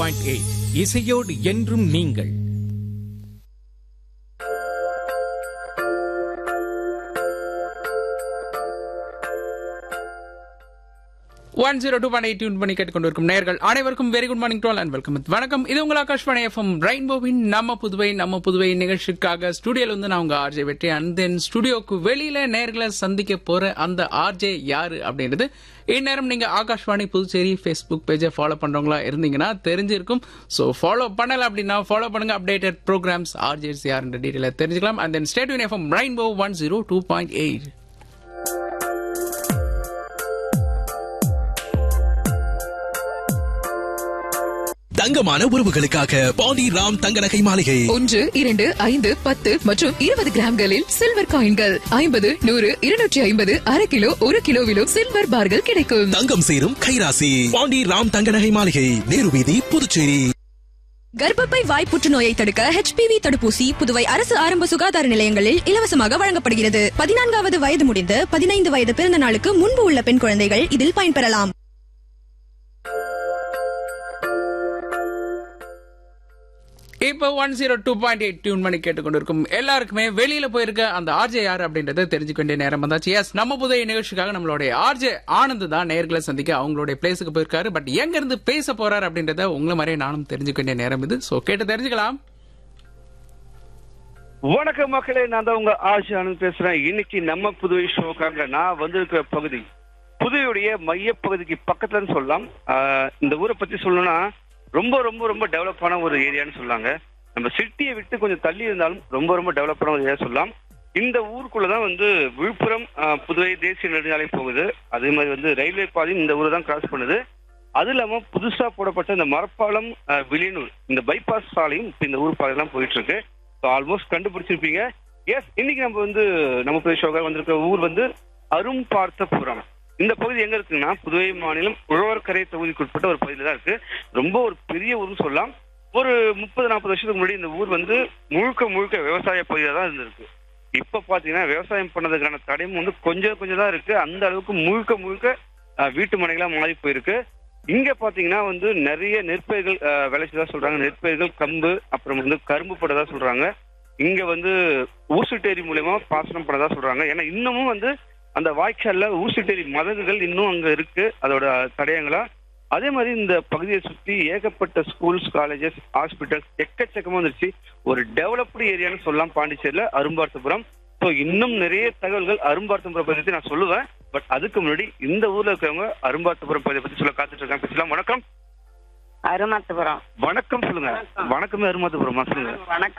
point eight இசையோடு என்றும் நீங்கள் one zero two point tune பண்ணி கேட்டுக்கொண்டிருக்கும் நேர்கள் அனைவருக்கும் very good morning to all and welcome வணக்கம் இது உங்கள் ஆகாஷ்வாணி எஃப்எம் ரெயின்போவின் நம்ம புதுவை நம்ம புதுவை நிகழ்ச்சிக்காக ஸ்டுடியோல வந்து நான் உங்க ஆர்ஜே வெற்றி அண்ட் தென் ஸ்டுடியோக்கு வெளியில நேர்களை சந்திக்க போற அந்த ஆர்ஜே யாரு அப்படின்றது இந்நேரம் நீங்க ஆகாஷ்வாணி புதுச்சேரி ஃபேஸ்புக் பேஜை ஃபாலோ பண்றவங்களா இருந்தீங்கன்னா தெரிஞ்சிருக்கும் ஸோ ஃபாலோ பண்ணல அப்படின்னா ஃபாலோ பண்ணுங்க அப்டேட்டட் ப்ரோக்ராம்ஸ் ஆர்ஜேஸ் யாருன்ற டீட்டெயில தெரிஞ்சுக்கலாம் and then state FM rainbow one zero two point eight தங்கமான உறவுகளுக்காக பாண்டி ராம் தங்க நகை மாளிகை ஒன்று இரண்டு ஐந்து பத்து மற்றும் இருபது கிராம்களில் சில்வர் காயின்கள் ஐம்பது நூறு இருநூற்றி ஐம்பது அரை கிலோ ஒரு கிலோவிலும் சில்வர் பார்கள் கிடைக்கும் தங்கம் சேரும் கைராசி பாண்டி ராம் தங்க நகை மாளிகை நேரு வீதி புதுச்சேரி கர்ப்பப்பை வாய் புற்றுநோயை தடுக்க ஹெச்பிவி தடுப்பூசி புதுவை அரசு ஆரம்ப சுகாதார நிலையங்களில் இலவசமாக வழங்கப்படுகிறது பதினான்காவது வயது முடிந்து பதினைந்து வயது பிறந்த நாளுக்கு முன்பு உள்ள பெண் குழந்தைகள் இதில் பயன்பெறலாம் இப்போ one zero two point eight tune பண்ணி கேட்டுக்கொண்டிருக்கும் எல்லாருக்குமே வெளியில போயிருக்க அந்த ஆர்ஜே யார் அப்படின்றத தெரிஞ்சுக்க வேண்டிய நேரம் வந்தாச்சு எஸ் நம்ம புதிய நிகழ்ச்சிக்காக நம்மளுடைய ஆர்ஜே ஆனந்த் தான் நேர்களை சந்திக்க அவங்களுடைய பிளேஸுக்கு போயிருக்காரு பட் எங்க இருந்து பேச போறாரு அப்படின்றத உங்களை மாதிரியே நானும் தெரிஞ்சுக்க வேண்டிய நேரம் இது சோ கேட்டு தெரிஞ்சுக்கலாம் வணக்கம் மக்களே நான் தான் உங்க ஆஷி ஆனந்த் பேசுறேன் இன்னைக்கு நம்ம புதுவை ஷோக்காக நான் வந்திருக்கிற பகுதி புதுவையுடைய மையப்பகுதிக்கு பக்கத்துலன்னு சொல்லலாம் ஆஹ் இந்த ஊரை பத்தி சொல்லணும்னா ரொம்ப ரொம்ப ரொம்ப டெவலப்பான ஒரு ஏரியான்னு சொல்லாங்க நம்ம சிட்டியை விட்டு கொஞ்சம் தள்ளி இருந்தாலும் ரொம்ப ரொம்ப டெவலப்பான ஒரு ஏரியா சொல்லலாம் இந்த ஊருக்குள்ளதான் வந்து விழுப்புரம் ஆஹ் புதுவை தேசிய நெடுஞ்சாலை போகுது அதே மாதிரி வந்து ரயில்வே பாதையும் இந்த ஊரை தான் கிராஸ் பண்ணுது அது இல்லாம புதுசா போடப்பட்ட இந்த மரப்பாலம் ஆஹ் வில்லியனூர் இந்த பைபாஸ் சாலையும் இப்ப இந்த ஊர் பாதை தான் போயிட்டு இருக்கு ஆல்மோஸ்ட் கண்டுபிடிச்சிருப்பீங்க எஸ் இன்னைக்கு நம்ம வந்து நம்ம புதிய ஷோக்காக வந்திருக்கிற ஊர் வந்து அரும் பார்த்தபுரம் இந்த பகுதி எங்க இருக்குன்னா புதுவை மாநிலம் உழவர்கரை தொகுதிக்கு உட்பட்ட ஒரு பகுதியில தான் இருக்கு ரொம்ப ஒரு பெரிய ஊர்னு சொல்லலாம் ஒரு முப்பது நாற்பது வருஷத்துக்கு முன்னாடி இந்த ஊர் வந்து முழுக்க முழுக்க விவசாய பகுதியா தான் இருந்திருக்கு இப்ப பாத்தீங்கன்னா விவசாயம் பண்ணதுக்கான தடையும் வந்து கொஞ்சம் கொஞ்சம் தான் இருக்கு அந்த அளவுக்கு முழுக்க முழுக்க அஹ், வீட்டு மனைகளா மாறி போயிருக்கு இங்க பாத்தீங்கன்னா வந்து நிறைய நெற்பயிர்கள் அஹ், விளைச்சதா சொல்றாங்க நெற்பயிர்கள் கம்பு அப்புறம் வந்து கரும்பு போட்டதா சொல்றாங்க இங்க வந்து ஊசுட்டேரி மூலியமா பாசனம் பண்ணதா சொல்றாங்க ஏன்னா இன்னமும் வந்து அந்த வாய்க்கால்ல ஊசுட்டேரி மதகுகள் இன்னும் அங்க இருக்கு அதோட தடயங்களா அதே மாதிரி இந்த பகுதியை சுத்தி ஏகப்பட்ட ஸ்கூல்ஸ் காலேஜஸ் ஹாஸ்பிட்டல்ஸ் எக்கச்சக்கமா வந்துருச்சு ஒரு டெவலப்டு ஏரியான்னு சொல்லலாம் பாண்டிச்சேரியில அரும்பார்த்தபுரம் ஸோ இன்னும் நிறைய தகவல்கள் அரும்பார்த்தபுரம் பத்தி நான் சொல்லுவேன் பட் அதுக்கு முன்னாடி இந்த ஊர்ல இருக்கிறவங்க அரும்பார்த்தபுரம் பகுதியை பத்தி சொல்ல காத்துட்டு இருக்காங்க பேசலாம் வணக்கம் அருமாத்துபுரம் வணக்கம் சொல்லுங்க வணக்கமே அரும்பார்த்தபுரமா சொல்லுங்க வணக்கம்